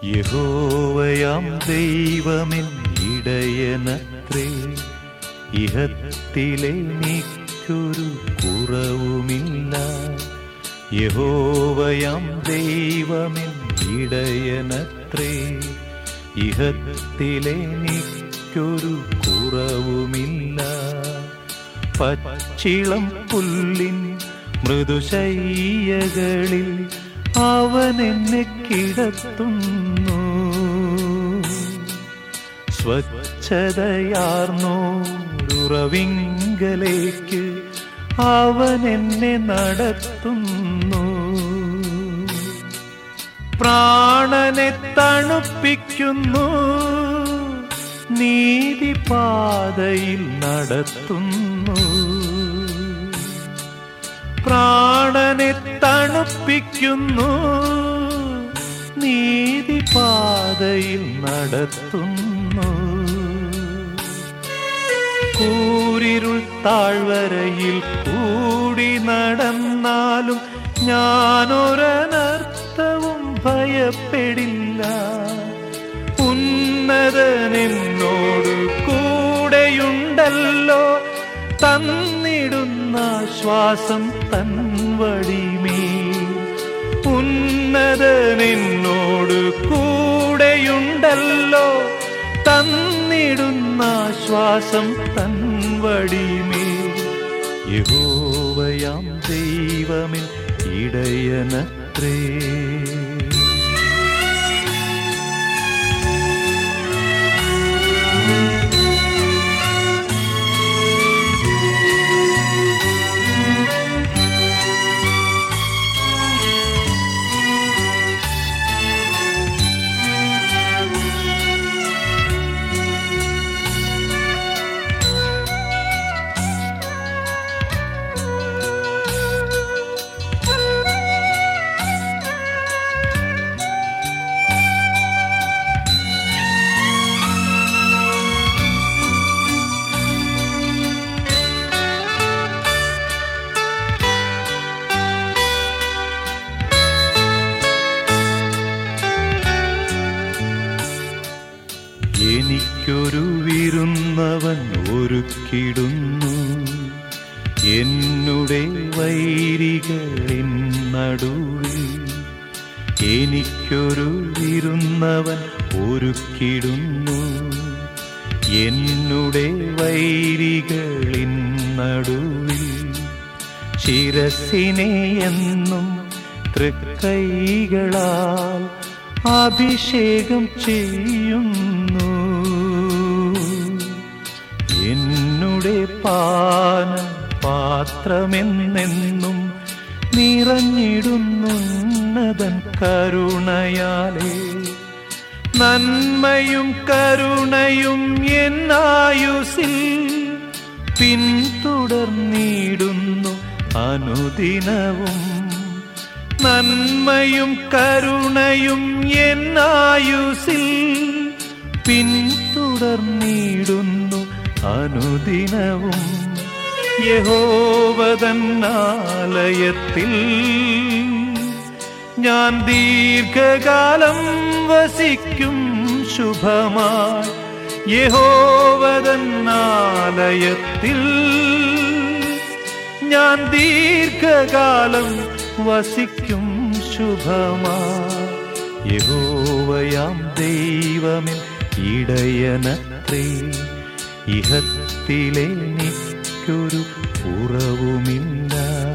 യഹോവയാം ദൈവമിൻ ഇടയനത്രേ ഇഹത്തിലെനിക്കൊരു കുറവുമില്ല യഹോവയാം ദൈവമിൻ ഇടയനത്രേ ഇഹത്തിലെനിക്കൊരു കുറവുമില്ല പച്ചിളം പുല്ലിൻ മൃദുശയ്യകളിൽ അവൻ എന്നെ കിടത്തുന്നു സ്വച്ഛതയാർന്നോരുറവിങ്കലേക്ക് അവൻ എന്നെ നടത്തുന്നു പ്രാണനെ തണുപ്പിക്കുന്നു നീതിപാതയിൽ നടത്തുന്നു പ്രാണനെ തണുപ്പിക്കുന്നു നീതിപാതയിൽ നടത്തുന്നു കൂരിരുൾ താഴ്വരയിൽ കൂടി നടന്നാലും ഞാനൊരനർത്ഥവും ഭയപ്പെടില്ല ഉന്നതനെന്നോട് കൂടെയുണ്ടല്ലോ തന്നിടുന്ന ശ്വാസം തൻ വടിമേ ഉന്നതനെന്നോട് കൂടെയുണ്ടല്ലോ തന്നിടുന്ന ശ്വാസം തൻ വടിമേ യഹോവയാം ദൈവമിൻ ഇടയനത്രേ എനിക്കൊരു വിരുന്നവൻ ഒരുക്കിടുന്നു എന്നുടെ വൈരികളിൻ നടുവിൽ എനിക്കൊരു വിരുന്നവൻ ഒരുക്കിടുന്നു എന്നുടെ വൈരികളിൻ നടുവിൽ ശിരസിനെ എന്നും തൃക്കൈകളാൽ അഭിഷേകം ചെയ്യുന്നു എന്നുടെ പാന പാത്രമെന്നെന്നും നിറഞ്ഞിടുന്നുന്നതൻ കരുണയാലേ നന്മയും കരുണയും എന്നായുസിൽ പിന്തുടർന്നിടുന്നു അനുദിനവും നന്മയും കരുണയും എന്നായുസിൽ പിന്തുടർന്നിടുന്നു അനുദിനവും യഹോവതന്നാലയത്തിൽ ഞാൻ ദീർഘകാലം വസിക്കും ശുഭമായി യഹോവതന്നാലയത്തിൽ ഞാൻ ദീർഘകാലം വസിക്കും ശുഭമായി യഹോവയാം ദൈവമിൻ ഇടയനത്രേ ഇഹത്തിലെനിക്കൊരു കുറവുമില്ല